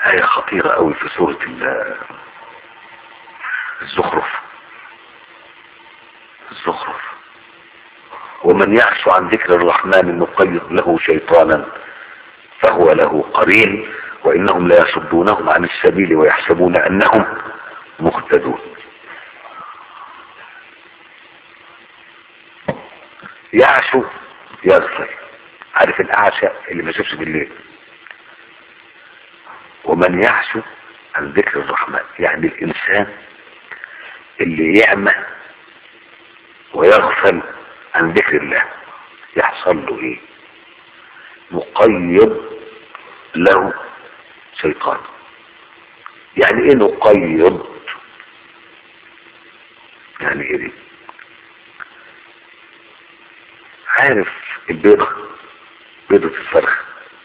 آية خطيرة قوي في سورة ال- الزخرف الزخرف ومن يعش عن ذكر الرحمن نقيض له شيطانا فهو له قرين وإنهم لا يصدونهم عن السبيل ويحسبون أنهم مهتدون يعشو يغفل عارف الأعشى اللي ما يشوفش بالليل ومن يعشو عن ذكر الرحمن يعني الإنسان اللي يعمى ويغفل عن ذكر الله يحصل له ايه مقيد له شيطان يعني ايه نقيض يعني ايه دي عارف البيضة بيضة الفرخ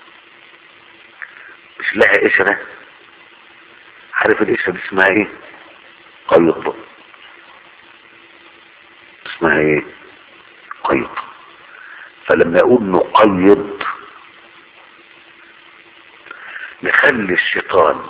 مش لها قشرة عارف القشرة دي اسمها ايه قيض اسمها ايه قيض فلما يقول نقيض نخلي الشيطان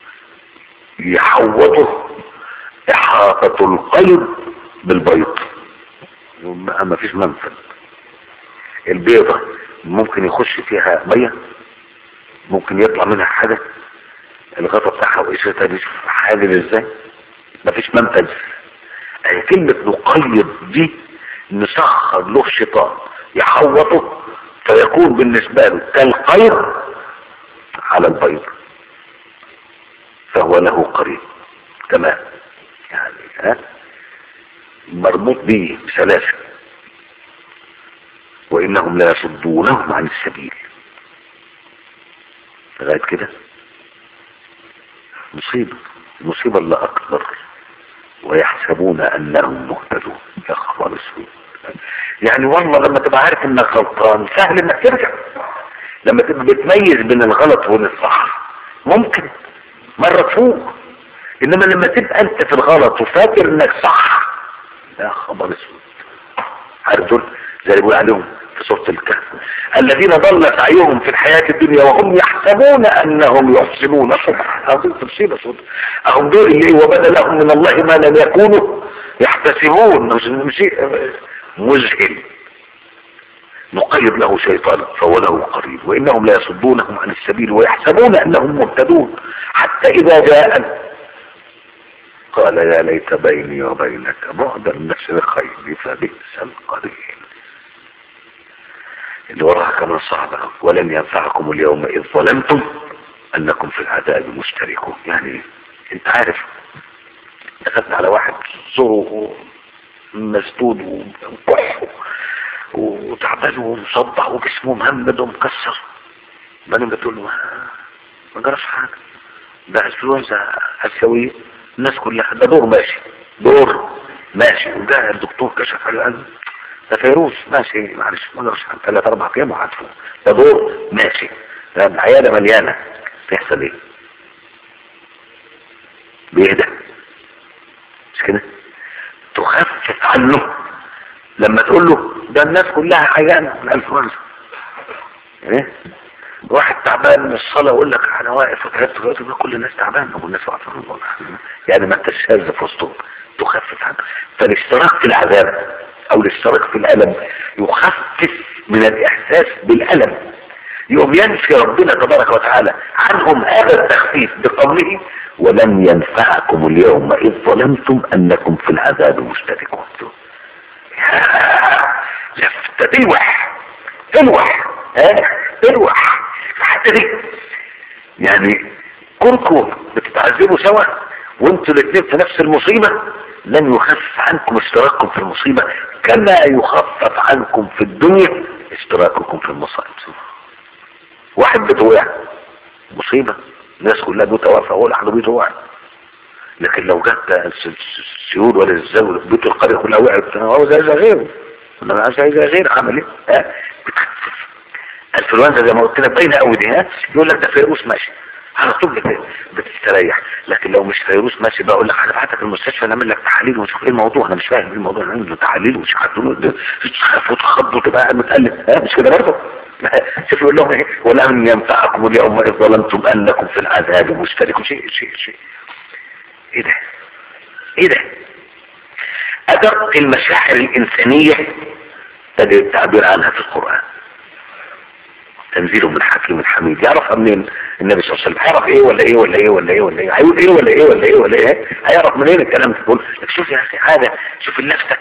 يحوطه إحاطة القيض بالبيض ما ما فيش منفذ البيضة ممكن يخش فيها مية ممكن يطلع منها حاجة الغطا بتاعها وقشرتها دي حاجة ازاي مفيش منفذ اي كلمة نقيض دي نسخر له شيطان يحوطه فيكون بالنسبة له كالقيض على البيض فهو له قريب تمام يعني ها مربوط به بسلاسل وإنهم لا يصدونهم عن السبيل لغاية كده مصيبة المصيبة اللي أكبر ويحسبون أنهم مهتدون يا خبر اسود يعني والله لما تبقى عارف انك غلطان سهل انك ترجع لما تبقى بتميز بين الغلط وبين الصح ممكن مرة تفوق انما لما تبقى انت في الغلط وفاكر انك صح يا خبر اسود عارف دول زي اللي بيقول عليهم في سورة الكهف الذين ضل سعيهم في الحياة الدنيا وهم يحسبون انهم يحسنون صنعا هذه تفصيلة صوت اهم دول اللي وبدا لهم من الله ما لم يكونوا يحتسبون مش مش شيء مذهل نقيض له شيطانا فهو له قريب وانهم لا يصدونهم عن السبيل ويحسبون انهم مهتدون حتى اذا جاء قال يا ليت بيني وبينك بعد المشرقين فبئس القرين اللي وراها كمان صعبة ولن ينفعكم اليوم إذ ظلمتم أنكم في العذاب مشتركون يعني أنت عارف دخلت على واحد زوره مسدود وكح وتعبان ومصدع وجسمه مهمد ومكسر بعدين بتقول له ما- ما جراش حاجة ده انفلونزا اسيوية الناس كلها ده دور ماشي دور ماشي وجاء الدكتور كشف على القلب ده فيروس ماشي معلش ما جراش حاجة ثلاث اربع ايام وعدفه ده دور ماشي ده العيادة مليانة بيحصل ايه؟ بيهدى مش كده؟ تخفف عنه لما تقول له ده الناس كلها عيانة من الانفلونزا ايه واحد تعبان من الصلاة يقول لك انا واقف وتعبت دلوقتي بقول كل الناس تعبانة والناس واقفة يعني ما انتش شاذ في وسطهم تخفف عنه فالاشتراك في العذاب او الاشتراك في الالم يخفف من الاحساس بالالم يوم ينفي ربنا تبارك وتعالى عنهم هذا التخفيف بقوله ولن ينفعكم اليوم اذ ظلمتم انكم في العذاب مشتركون لفت تلوح تلوح ها تلوح حتى دي يعني كونكم بتتعذبوا سوا وانتوا الاثنين في نفس المصيبة لن يخفف عنكم اشتراككم في المصيبة كما يخفف عنكم في الدنيا اشتراككم في المصائب واحد بتوقع مصيبة الناس كلها بتوقع ولا حد بيتوقع لكن لو جت السيول ولا الزول بيت القرية كلها وقعت هو زي زي غيره انا عايز زي غير عمل ايه ها بتخفف الانفلونزا زي ما قلت لك باينه قوي دي ها يقول لك ده فيروس ماشي على طول بت- بتستريح لكن لو مش فيروس ماشي بقى اقول لك هنبعتك المستشفى نعمل لك تحاليل ونشوف ايه الموضوع انا مش فاهم ايه الموضوع نعمل له تحاليل ومش عارف تخاف وتخض وتبقى قاعد متقلب ها مش كده برضه شوف يقول لهم ايه ولم ينفعكم اليوم اذ ظلمتم انكم في العذاب مشتركون شيء شيء شيء ايه ده ايه ده ادق المشاعر الانسانية تجد التعبير عنها في القرآن تنزيل من حكيم حميد يعرف منين النبي صلى الله عليه وسلم هيعرف ايه ولا ايه ولا ايه ولا ايه ولا ايه هيقول ايه ولا ايه ولا ايه ولا ايه هيعرف منين الكلام ده تقول لك شوف يا اخي هذا شوف نفسك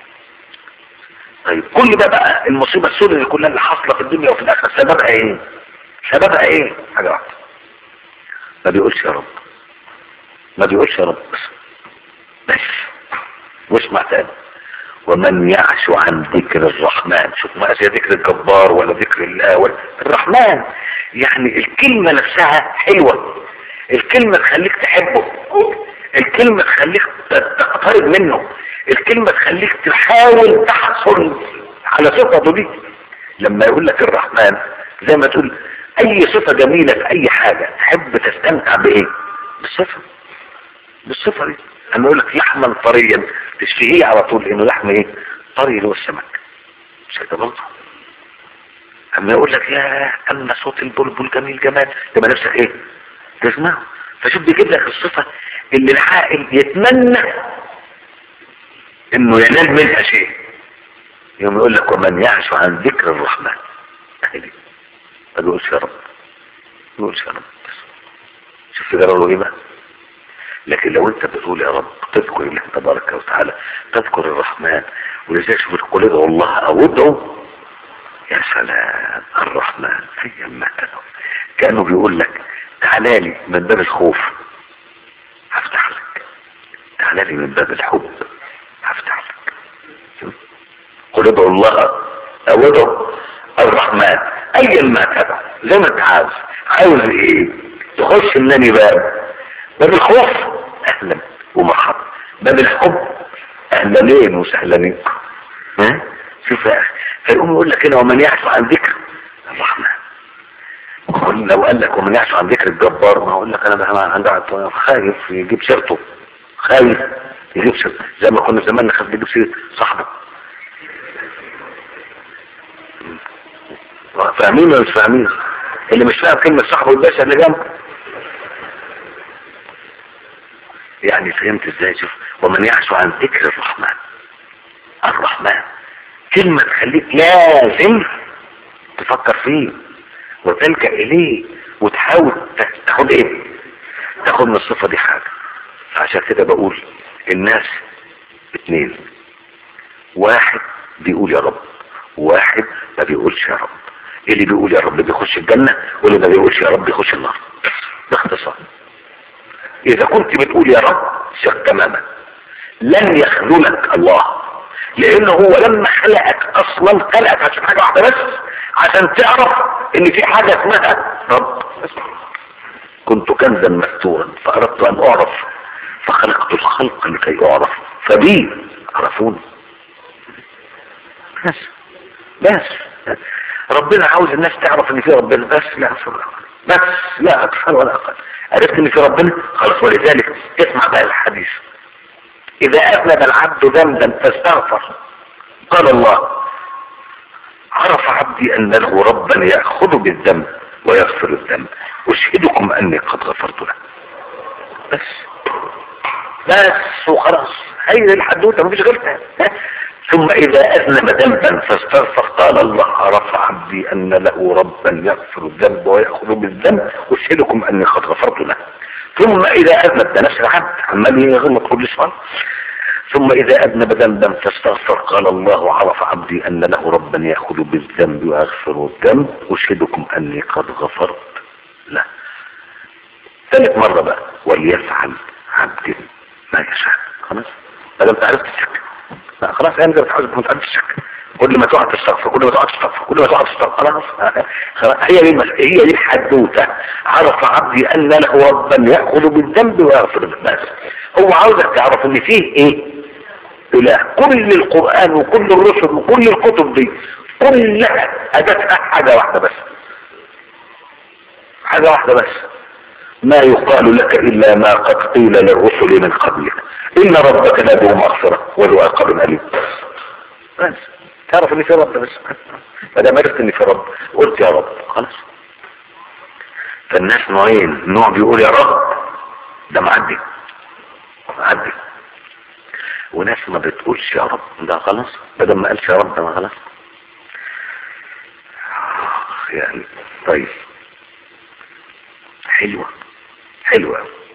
طيب كل ده بقى المصيبة السوداء اللي كلها اللي حاصلة في الدنيا وفي الاخره سببها ايه سببها ايه حاجة واحدة ما بيقولش يا رب ما بيقولش يا رب بس بس واسمع تاني ومن يعش عن ذكر الرحمن شوف ما أسيا ذكر الجبار ولا ذكر الله ولا الرحمن يعني الكلمة نفسها حلوة الكلمة تخليك تحبه الكلمة تخليك تقترب منه الكلمة تخليك تحاول تحصل على صفته دي لما يقول لك الرحمن زي ما تقول اي صفة جميلة في اي حاجة تحب تستمتع بايه بالصفة بالصفة دي اما يقول لك لحما طريا تشتهيه على طول انه لحم ايه طري اللي هو السمك مش كده برضه اما يقول لك يا اما صوت البلبل جميل جمال تبقى نفسك ايه تسمعه فشوف بيجيب لك الصفة اللي العاقل يتمنى انه ينال منها شيء يوم يقول لك ومن يعش عن ذكر الرحمن اهدي ما بيقولش يا رب ما بيقولش يا رب بس شوف جرى ايه بقى لكن لو انت بتقول يا رب تذكر الله تبارك وتعالى تذكر الرحمن ولذلك شوف قل ادعوا الله او ادعوا يا سلام الرحمن ايام ما تدعو كانه بيقول لك تعالى لي من باب الخوف هفتح لك تعالى لي من باب الحب هفتح لك قل ادعوا الله او ادعوا الرحمن ايا ما تدعو زي ما انت عاوز عاوز ايه تخش منني باب باب الخوف اهلا ومرحبا باب الحب اهلا وسهلا بكم ها شوف يا اخي فيقوم يقول لك هنا ومن يعفو عن ذكر الرحمن لو قال لك ومن يعفو عن ذكر الجبار ما اقول لك انا بقى عندي خايف يجيب سيرته خايف يجيب سيرته زي ما كنا زمان نخاف نجيب سيره صاحبه فاهمين ولا مش فاهمين اللي مش فاهم كلمه صاحبه الباشا اللي جنبه يعني فهمت ازاي شوف ومن يعش عن ذكر الرحمن الرحمن كلمة تخليك لازم تفكر فيه وتلجأ اليه وتحاول تاخد ايه تاخد من الصفة دي حاجة فعشان كده بقول الناس اتنين واحد بيقول يا رب واحد ما بيقولش يا رب اللي بيقول يا رب بيخش الجنة واللي ما بيقولش يا رب بيخش النار باختصار اذا كنت بتقول يا رب شك تماما لن يخذلك الله لانه هو لما خلقك اصلا خلقك عشان حاجة واحدة بس عشان تعرف ان في حاجة اسمها رب كنت كنزا مستورا فاردت ان اعرف فخلقت الخلق لكي اعرف فبي عرفوني بس بس ربنا عاوز الناس تعرف ان في ربنا بس لا أكثر بس لا اكثر ولا اقل عرفت ان في ربنا خلاص ولذلك اسمع بقى الحديث اذا اذنب العبد ذنبا فاستغفر قال الله عرف عبدي ان له ربا ياخذ بالذنب ويغفر الذنب اشهدكم اني قد غفرت له بس بس وخلاص هي الحدوته مفيش غيرها ثم اذا اذنب ذنبا فاستغفر قال الله عرف عبدي ان له ربا يغفر الذنب وياخذ بالذنب اشهدكم اني قد غفرت له ثم اذا اذنب ده نفس العبد عمال يغلط كل شويه ثم اذا اذنب ذنبا فاستغفر قال الله عرف عبدي ان له ربا ياخذ بالذنب ويغفر الذنب اشهدكم اني قد غفرت له ثالث مرة بقى وليفعل عبد ما يشاء خلاص ما دام عرفت الشك لا خلاص انا ما بتحاول ما تعرفش الشك كل ما تقعد تستغفر كل ما تقعد تستغفر كل ما تقعد تستغفر خلاص خلاص هي دي المس... هي دي الحدوته عرف عبدي ان له ربا ياخذ بالذنب ويغفر بس هو عاوزك تعرف ان فيه ايه اله كل القران وكل الرسل وكل الكتب دي كلها ادتها حاجه واحده بس حاجه واحده بس ما يقال لك الا ما قد قيل للرسل من قبلك ان ربك لذو مغفره وذو عقاب اليم بس تعرف ان في رب بس ما دام عرفت ان في رب قلت يا رب خلاص فالناس نوعين نوع بيقول يا رب ده معدي معدي وناس ما بتقولش يا رب ده خلاص بدل ما قالش يا رب ده ما خلاص يعني طيب حلوة حلوة